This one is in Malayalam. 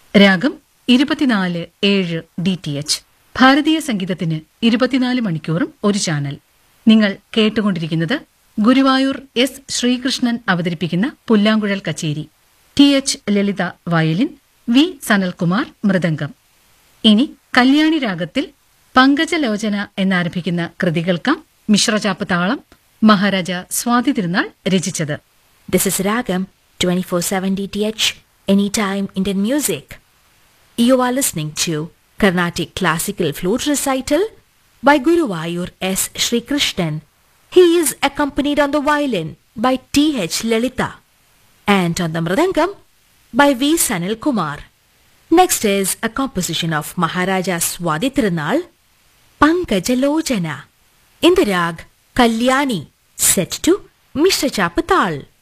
രാഗം ഇരുപത്തിനാല് ഏഴ് ഡി ടി എച്ച് ഭാരതീയ സംഗീതത്തിന് ഇരുപത്തിനാല് മണിക്കൂറും ഒരു ചാനൽ നിങ്ങൾ കേട്ടുകൊണ്ടിരിക്കുന്നത് ഗുരുവായൂർ എസ് ശ്രീകൃഷ്ണൻ അവതരിപ്പിക്കുന്ന പുല്ലാങ്കുഴൽ കച്ചേരി T H Lalitha violin V Sanalkumar മൃദംഗം ഇനി കല്യാണി രാഗത്തിൽ പങ്കജലോചന എന്നാരംഭിക്കുന്ന കൃതികൾക്കാം മിശ്രചാപ്പ് താളം മഹാരാജ സ്വാതി തിരുനാൾ രചിച്ചത് This is Ragam 24/7 DTH Anytime Indian Music. You are listening to Carnatic Classical Flute Recital by Guru Vayur S. Sri Krishnan. He is accompanied on the violin by T.H. Lalita and on the mridangam by V. Sanil Kumar. Next is a composition of Maharaja Swadi Tirunal, Pankajalojana, in the rag Kalyani, set to Mishra Chapatal.